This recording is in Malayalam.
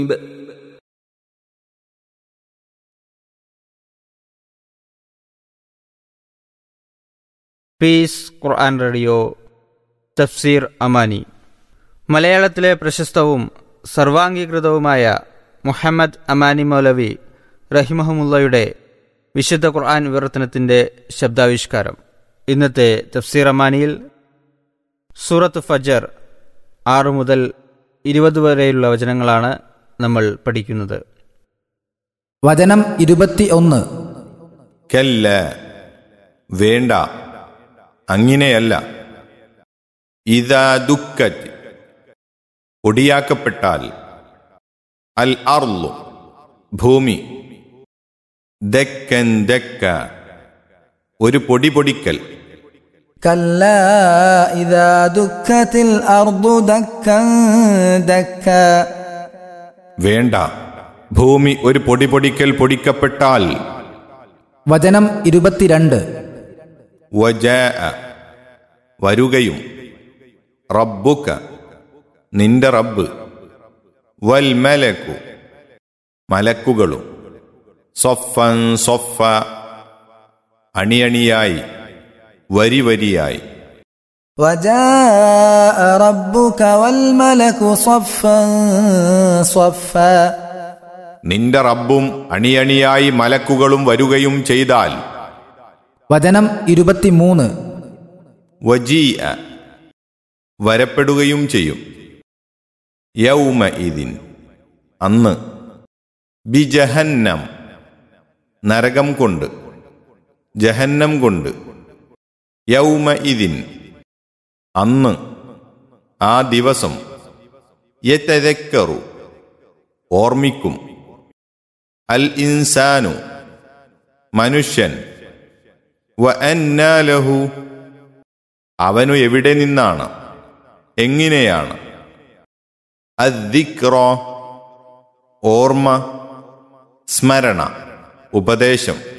പീസ് ഖുർആൻ റേഡിയോ തഫ്സീർ അമാനി മലയാളത്തിലെ പ്രശസ്തവും സർവാംഗീകൃതവുമായ മുഹമ്മദ് അമാനി മൗലവി റഹിമഹമുല്ലയുടെ വിശുദ്ധ ഖുർആൻ വിവർത്തനത്തിൻ്റെ ശബ്ദാവിഷ്കാരം ഇന്നത്തെ തഫ്സീർ അമാനിയിൽ സൂറത്ത് ഫജർ ആറ് മുതൽ ഇരുപത് വരെയുള്ള വചനങ്ങളാണ് നമ്മൾ പഠിക്കുന്നത് വചനം ഇരുപത്തി ഒന്ന് കല്ല വേണ്ട അങ്ങനെയല്ല ഇതാ ദുഃഖറ്റ് ഒടിയാക്കപ്പെട്ടാൽ അൽ അർലു ഭൂമി ദക്കൻ ദക്ക ഒരു പൊടി പൊടിക്കൽ كلا إذا دكت الأرض دكا دكا വേണ്ട ഭൂമി ഒരു പൊടി പൊടിക്കൽ പൊടിക്കപ്പെട്ടാൽ വചനം ഇരുപത്തിരണ്ട് വജ വരുകയും റബ്ബുക നിന്റെ റബ്ബ് വൽ മലക്കു മലക്കുകളും സൊഫൻ സൊഫ അണിയണിയായി വരി വരിയായി وجاء ربك والملك صفا صفا നിന്റെ റബ്ബും അണിയണിയായി മലക്കുകളും വരുകയും ചെയ്താൽ വചനം ഇരുപത്തിമൂന്ന് വജീ വരപ്പെടുകയും ചെയ്യും യൗമ ഇതിൻ അന്ന് ബിജഹന്നം നരകം കൊണ്ട് ജഹന്നം കൊണ്ട് യൗമ ഇതിൻ അന്ന് ആ ദിവസം യതദക്കറു ഓർമ്മിക്കും അൽ ഇൻസാനു മനുഷ്യൻ വ അന്നാലഹു അവനു എവിടെ നിന്നാണ് എങ്ങനെയാണ് അദ്ദിക്റോ ഓർമ്മ സ്മരണ ഉപദേശം